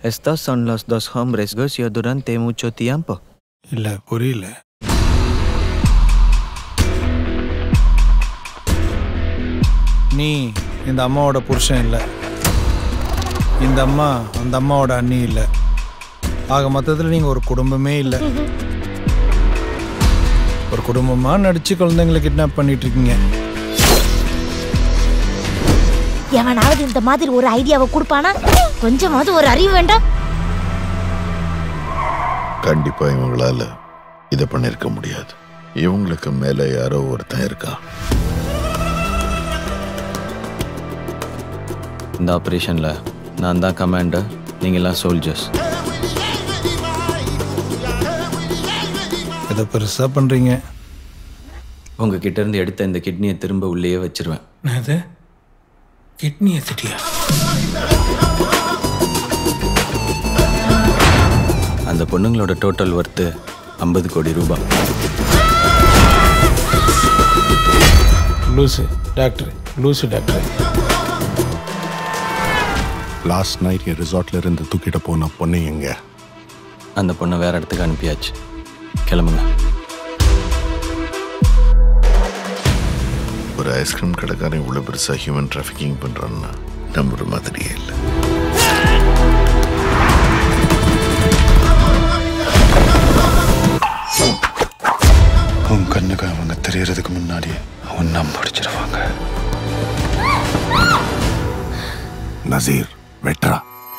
Estos son los dos hombres gocio durante mucho tiempo. இல்லை புரியல நீ இந்த அம்மாவோட புருஷன் இல்லை இந்த அம்மா அந்த அம்மாவோட அண்ணி இல்லை ஆக மொத்தத்தில் நீங்கள் ஒரு குடும்பமே இல்லை ஒரு குடும்பமாக நடிச்சு குழந்தைங்களை கிட்னாப் பண்ணிட்டு இருக்கீங்க எவனாவது இந்த மாதிரி ஒரு ஐடியாவை கொடுப்பானா கொஞ்சமாவது ஒரு அறிவு வேண்டாம் கண்டிப்பா இவங்களால இதை பண்ணிருக்க முடியாது இவங்களுக்கு மேல யாரோ ஒருத்தன் இருக்கான் இந்த ஆப்ரேஷனில் நான் தான் கமாண்டர் நீங்களாம் சோல்ஜர்ஸ் இதை பெருசாக பண்ணுறீங்க உங்ககிட்ட இருந்து எடுத்த இந்த கிட்னியை திரும்ப உள்ளேயே வச்சிருவேன் அது கிட்னி எடுத்துட்டியா அந்த பொண்ணுங்களோட டோட்டல் ஒர்த்து ஐம்பது கோடி ரூபாய் லூசு டாக்டர் லூசு டாக்டர் லாஸ்ட் நைட் என் ரிசார்ட்ல இருந்து தூக்கிட்டு போன பொண்ணு எங்க அந்த பொண்ணை வேற இடத்துக்கு அனுப்பியாச்சு கிளம்புங்க ஒரு ஐஸ்கிரீம் கடைக்காரன் இவ்வளவு பெருசா ஹியூமன் டிராஃபிக்கிங் பண்றான்னா நம்புற மாதிரியே இல்லை உன் கண்ணுக்கு அவங்க தெரியறதுக்கு முன்னாடி உன்னை முடிச்சிருவாங்க நசீர் வெட்ரா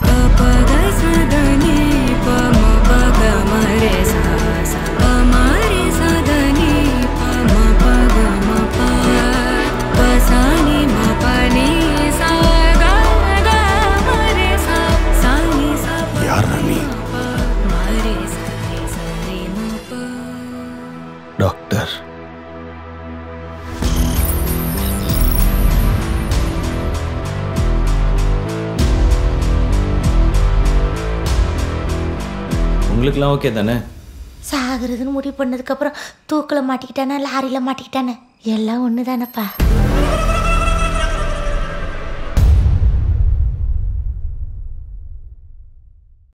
யார் நீ டாக்டர் உங்களுக்குலாம் ஓகே தானே சாகுறதுன்னு முடிவு பண்ணதுக்கு அப்புறம் தூக்கில் மாட்டிக்கிட்டானே லாரியில் மாட்டிக்கிட்டானே எல்லாம் ஒன்று தானப்பா